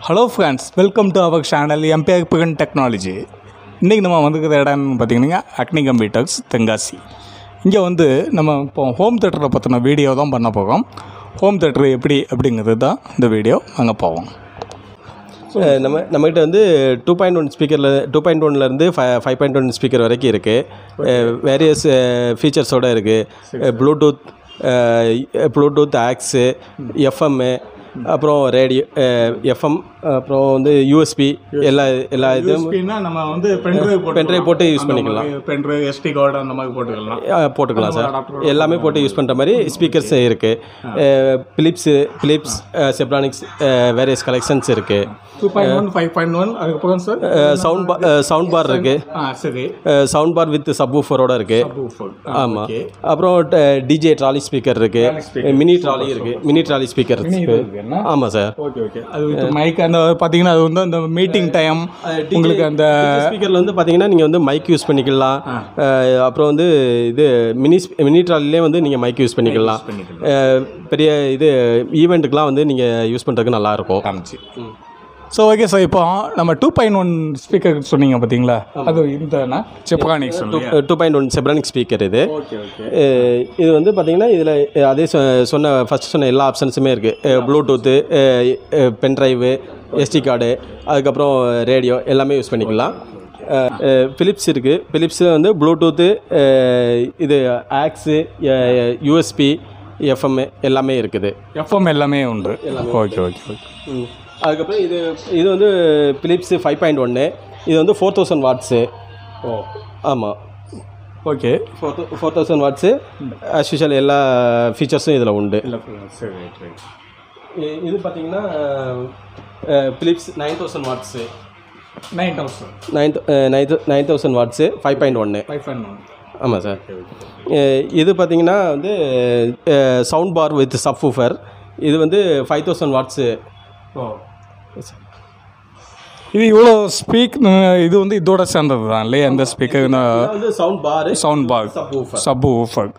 Hello friends welcome to our channel MBN technology இன்றைக்கி நம்ம வந்துருக்கிற இடம்னு பார்த்தீங்கன்னா அக்னி கம்ப்யூட்டர்ஸ் தென்காசி இங்கே வந்து நம்ம இப்போ ஹோம் தேட்டரை பற்றின வீடியோ தான் பண்ண போகிறோம் ஹோம் தேட்டர் எப்படி அப்படிங்கிறது தான் இந்த வீடியோ அங்கே போவோம் அஹ் நம்ம நம்மகிட்ட வந்து டூ பாயிண்ட் ஒன் ஸ்பீக்கரில் டூ பாயிண்ட் ஒன்லேருந்து five five point one speaker வரைக்கும் இருக்குது வேரியஸ் ஃபீச்சர்ஸோடு இருக்குது ப்ளூடூத் ப்ளூடூத் ஆக்ஸு எஃப்எம்மு அப்புறம் ரேடியோ எஃப்எம் அப்புறம் வந்து யூஎஸ்பி எல்லா எல்லா இதுவும் நம்ம வந்து பென்ட்ரைவ் பென்ட்ரைவ் போட்டு யூஸ் பண்ணிக்கலாம் பென்ட்ரைவ் எஸ்டி கார்டு அந்த மாதிரி போட்டுக்கலாம் அஹ் போட்டுக்கலாம் சார் எல்லாமே போட்டு யூஸ் பண்ணுற மாதிரி ஸ்பீக்கர்ஸ் இருக்குது Philips Philips Zebronics various collections இருக்குது two point one five point one அதுக்கப்புறம் sir sound bar sound bar இருக்குது ஆ சரி சவுண்ட் பார் வித் சப் ஊஃபரோட இருக்குது ஆமாம் அப்புறம் டிஜே ட்ராலி ஸ்பீக்கர் இருக்குது மினி ட்ராலி இருக்குது மினி ட்ராலி ஸ்பீக்கர் இருக்குன்னா ஆமாம் சார் ஓகே ஓகே அது வித் மைக் அந்த பார்த்தீங்கன்னா அது வந்து அந்த மீட்டிங் டைம் உங்களுக்கு அந்த ஸ்பீக்கரில் வந்து பார்த்தீங்கன்னா நீங்கள் வந்து மைக் யூஸ் பண்ணிக்கலாம் அஹ் அப்புறம் வந்து இது மினி மினி ட்ராலிலே வந்து நீங்கள் மைக் யூஸ் பண்ணிக்கலாம் அஹ் பெரிய இது ஈவெண்ட்டுக்கெலாம் வந்து நீங்கள் யூஸ் பண்ணுறதுக்கு நல்லாயிருக்கும் காமிச்சு ஸோ ஓகே சார் இப்போ நம்ம டூ பாயிண்ட் ஒன் ஸ்பீக்கர் சொன்னீங்க பார்த்தீங்களா அது இந்த Zebronics two point one Zebronic speaker இது ஓகே ஓகே அஹ் இது வந்து பார்த்தீங்கன்னா இதில் அதே சொ- சொன்ன ஃபஸ்ட் சொன்ன எல்லா ஆப்ஷன்ஸுமே இருக்குது ப்ளூடூத்து பென்ட்ரைவு எஸ்டி கார்டு அதுக்கப்புறம் ரேடியோ எல்லாமே யூஸ் பண்ணிக்கலாம் ஃபிலிப்ஸ் இருக்குது ஃபிலிப்ஸில் வந்து ப்ளூடூத்து இது ஆக்ஸு யூஎஸ்பி எஃப்எம் எல்லாமே இருக்குது எஃப்எம் எல்லாமே உண்டு ஓகே ஓகே ஓகே ம். அதுக்கப்புறம் இது இது வந்து ஃபிலிப்ஸு ஃபைவ் பாயிண்ட் ஒன்று இது வந்து ஃபோர் தௌசண்ட் வாட்ஸு ஓ ஆமாம் okay four four thousand watts as usual எல்லா ஃபீச்சர்ஸும் இதில் உண்டு இல்லை சரி ரைட் ரைட் இ- இது பார்த்தீங்கன்னா Philips nine thousand watts nine thousand nine nine nine thousand watts five point ஒன்று ஃபைவ் பாயிண்ட் ஒன் ஆமாம் சார் இது பார்த்தீங்கன்னா வந்து sound bar with subwoofer இது வந்து ஃபைவ் தௌசண்ட் வாட்ஸு ஓ இது இவ்வளோ ஸ்பீக் இது வந்து இதோட சேர்ந்தது தான் இல்லையா இந்த ஸ்பீக்கர் வந்து sound bar sound bar subwoofer subwoofer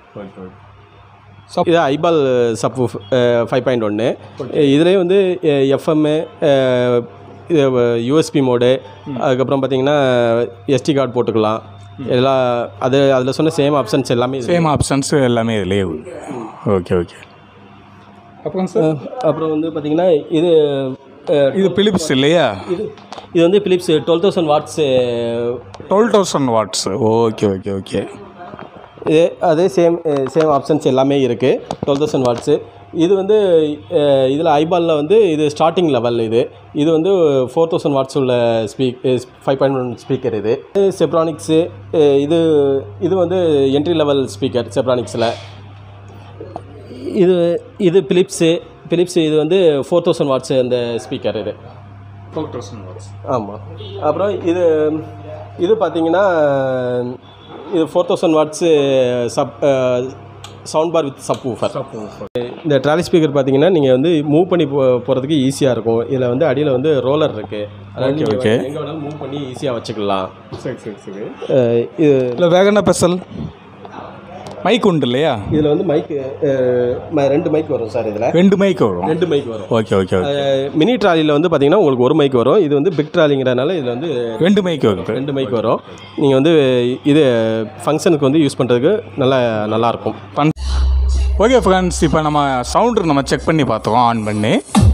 இது ஐபால் சப் ஃபைவ் பாயிண்ட் ஒன்று இதுலேயே வந்து எஃப்எம்மு இது யூஎஸ்பி மோடு அதுக்கப்புறம் பார்த்தீங்கன்னா எஸ்டி கார்டு போட்டுக்கலாம் எல்லா அது அதில் சொன்ன சேம் ஆப்ஷன்ஸ் எல்லாமே இதுல சேம் ஆப்ஷன்ஸ் எல்லாமே இதுலேயே ஓகே ஓகே அப்புறம் சார் அப்புறம் வந்து பார்த்தீங்கன்னா இது அஹ், இது பிலிப்ஸ் இல்லையா இது இது வந்து Philips twelve thousand watts twelve thousand watts okay okay okay இது அதே சேம் சேம் ஆப்ஷன்ஸ் எல்லாமே இருக்குது டுவெல் தௌசண்ட் வாட்ஸு இது வந்து இதில் ஐபாலில் வந்து இது ஸ்டார்டிங் லெவல் இது இது வந்து ஃபோர் தௌசண்ட் வாட்ஸ் உள்ள speak five point one speaker இது செப்ரானிக்ஸு இது இது வந்து என்ட்ரி லெவல் ஸ்பீக்கர் செப்ரானிக்ஸில் இது இது பிலிப்ஸு பிலிப்ஸ் இது வந்து ஃபோர் தௌசண்ட் வாட்ஸ் அந்த ஸ்பீக்கர் இது டுவெல் தௌசண்ட் வாட்ஸ் ஆமாம் அப்புறம் இது இது பார்த்தீங்கன்னா இது four thousand watts sub sound bar with subwoofer இந்த ட்ராலி ஸ்பீக்கர் பார்த்தீங்கன்னா நீங்கள் வந்து மூவ் பண்ணி போ போகிறதுக்கு ஈஸியாக இருக்கும் இதில் வந்து அடியில் வந்து ரோலர் இருக்குது அதனால் நீங்கள் okay. எங்கே வேணாலும் மூவ் பண்ணி ஈஸியாக வச்சுக்கலாம் சரி சரி சரி அஹ் இது இல்லை வேக என்ன ஸ்பெஷல் மைக் உண்டு இல்லையா இதில் வந்து மைக்கு ரெண்டு மைக் வரும் சார் இதில் ரெண்டு மைக் வரும் ரெண்டு மைக் வரும் ஓகே ஓகே ஓகே மினி ட்ராலியில் வந்து பார்த்தீங்கன்னா உங்களுக்கு ஒரு மைக் வரும் இது வந்து பிக் ட்ராலிங்கிறனால இதில் வந்து ரெண்டு மைக் வருது ரெண்டு மைக் வரும் நீங்கள் வந்து இது ஃபங்க்ஷனுக்கு வந்து யூஸ் பண்ணுறதுக்கு நல்லா நல்லாயிருக்கும் பண் ஓகே ஃப்ரெண்ட்ஸ் இப்போ நம்ம சவுண்டு நம்ம செக் பண்ணி பார்த்தோம் ஆன் பண்ணி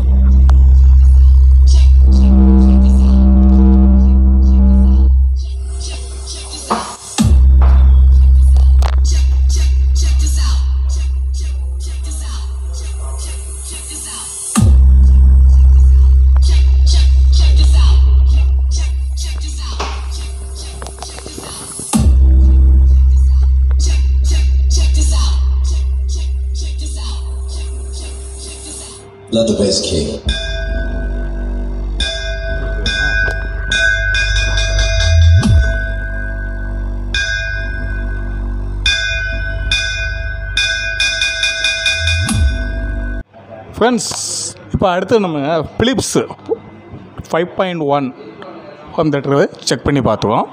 Let the bass kick. Friends இப்போ அடுத்து நம்ம Philips five point one home theatre check பண்ணி பார்த்துவோம்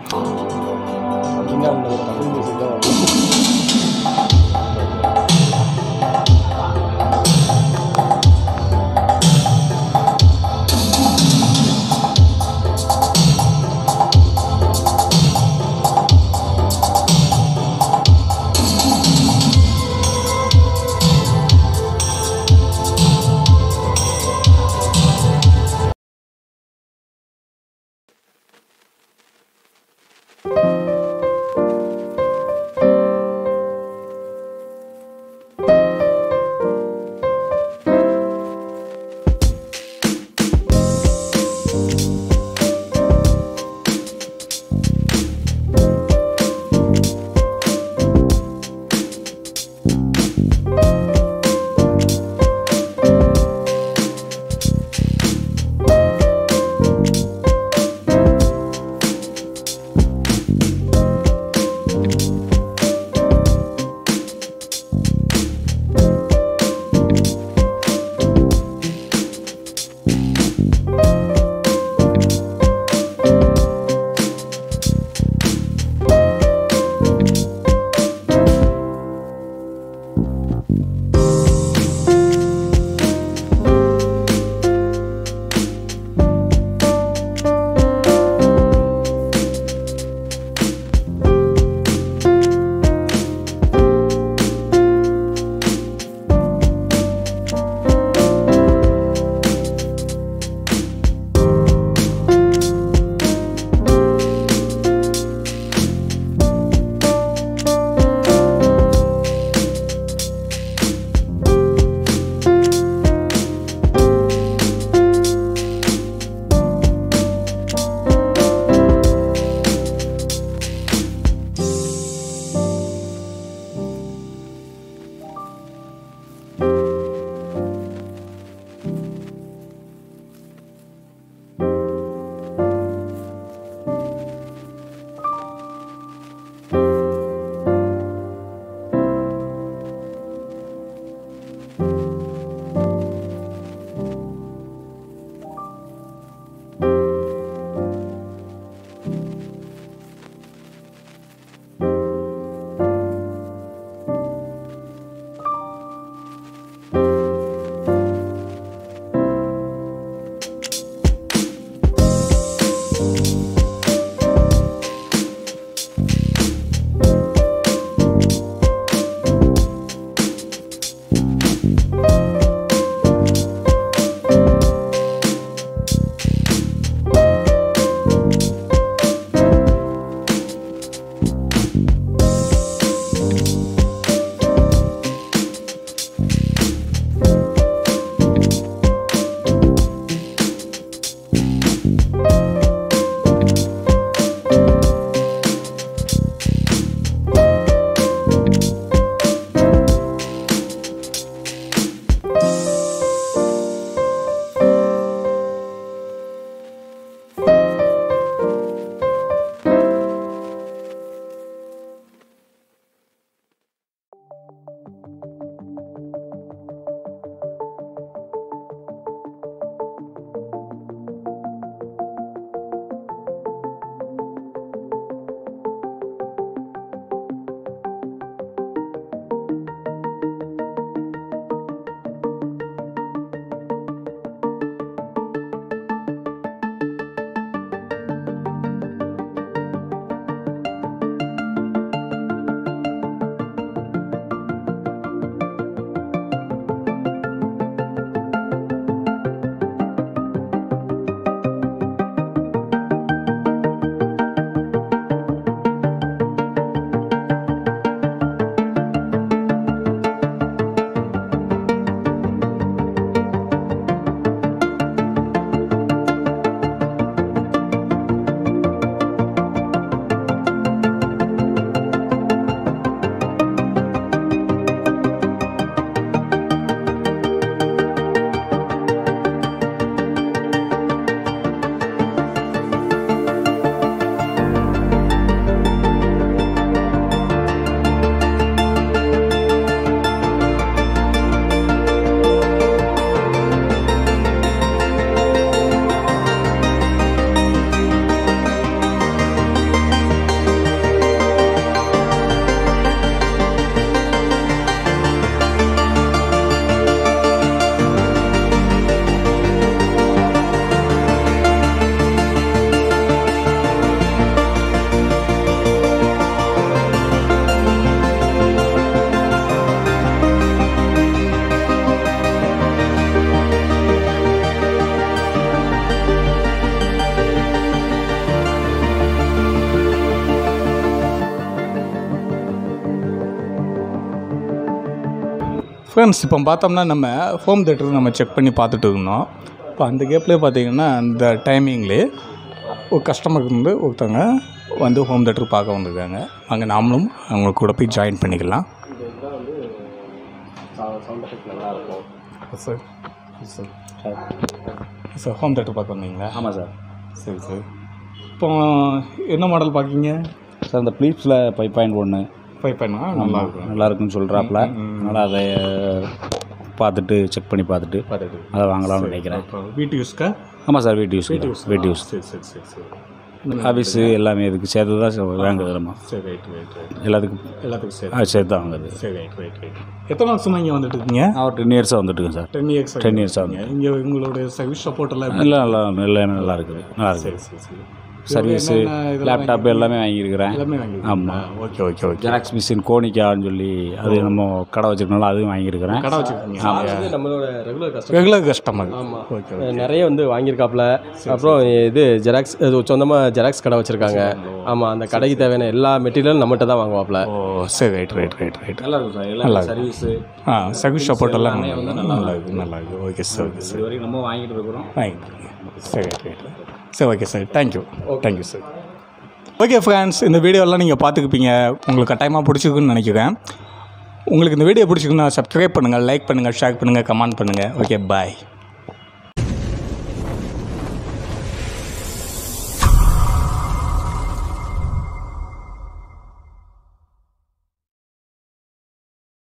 ஃப்ரெண்ட்ஸ் இப்போ பார்த்தோம்னா நம்ம ஹோம் தேட்டர் நம்ம செக் பண்ணி பார்த்துட்டு இருந்தோம் இப்போ அந்த கேப்லேயே பார்த்தீங்கன்னா அந்த டைமிங்லேயே ஒரு கஸ்டமருக்கு வந்து ஒருத்தவங்க வந்து ஹோம் தேட்டர் பார்க்க வந்திருக்காங்க அங்கே நாமளும் அவங்க கூட போய் ஜாயின் பண்ணிக்கலாம் இது இதுதான் வந்து சவுண்ட் எஃபெக்ட் நல்லா இருக்கும் sir sir sir home theatre பார்க்க வந்தீங்களா ஆமாம் சார் சரி சரி இப்போ என்ன மாடல் பார்க்கீங்க சார் இந்த ப்ளீப்ஸில் ஃபைவ் பாயிண்ட் ஒன்று ஃபைவ் பண்ணா நல்லா இருக்கும் நல்லா இருக்குன்னு சொல்கிறாப்புல அதனால் அதை பார்த்துட்டு செக் பண்ணி பார்த்துட்டு பார்த்துட்டு அதை வாங்கலாம்னு நினைக்கிறேன் இப்போ வீட்டு யூஸ்க்கா ஆமாம் சார் வீட்டு யூஸ் வீட்டு யூஸ் சரி சரி சரி சரி ஆஃபீஸு எல்லாமே இதுக்கு சேர்த்து தான் சார் வாங்குது நம்ம சரி ரைட் ரைட் ரைட் எல்லாத்துக்கும் எல்லாத்துக்கும் சரி ஆ, சேர்த்து தான் வாங்குது சரி ரைட் ரைட் ரைட் எத்தனை வருஷமாக இங்கே வந்துட்டு இருக்கீங்க நான் ஒரு டென் இயர்ஸாக வந்துட்டு இருக்கேன் sir ten years ten years ஆகுது இங்கே உங்களுடைய சர்வீஸ் சப்போர்ட் எல்லாம் எப்படி? எல்லாம் நல்லா நல்லா நல்லா இருக்குது நல்லா இருக்குது சரி சரி சர்வீஸு என்னென்ன இதெல்லாம் லேப்டாப் எல்லாமே வாங்கியிருக்கிறேன் எல்லாமே வாங்கிருக்கீங்களா? ஆமாம் okay okay okay xerox machine கோனிக்கான்னு சொல்லி அது நம்ம கடை வச்சுருக்கனால அதுவும் வாங்கியிருக்கிறேன் கடை வச்சுருக்கீங்க அது வந்து நம்மளோட ரெகுலர் கஸ்டமர் ரெகுலர் கஸ்டமர் ஆமாம் ஓகே நிறைய வந்து வாங்கியிருக்காப்புல அப்புறம் இது ஜெராக்ஸ் இது சொந்தமாக ஜெராக்ஸ் கடை வச்சுருக்காங்க ஆமாம் அந்த கடைக்கு தேவையான எல்லா மெட்டீரியலும் நம்மகிட்ட தான் வாங்குவாப்புல ஓ சரி ரைட் ரைட் ரைட் ரைட் நல்லா இருக்கும் சார் எல்லாம் சர்வீஸு ஆ சர்வீஸ் சப்போர்ட் எல்லாம் நல்லா இருக்கு நல்லா இருக்கு ஓகே சார் ஓகே சார் இது வரைக்கும் நம்ம வாங்கிட்டு இருக்கிறோம் வாங்கிக்கிறீங்க சரி ரைட் ரைட் சரி okay sir thank you thank you sir okay friends இந்த வீடியோலாம் நீங்கள் பார்த்துக்குப்பீங்க உங்களுக்கு கட்டாயமாக பிடிச்சிருக்குன்னு நினைக்கிறேன் உங்களுக்கு இந்த வீடியோ பிடிச்சிருக்குன்னா சப்ஸ்கிரைப் பண்ணுங்கள் லைக் பண்ணுங்கள் ஷேர் பண்ணுங்கள் கமெண்ட் பண்ணுங்கள் ஓகே பாய்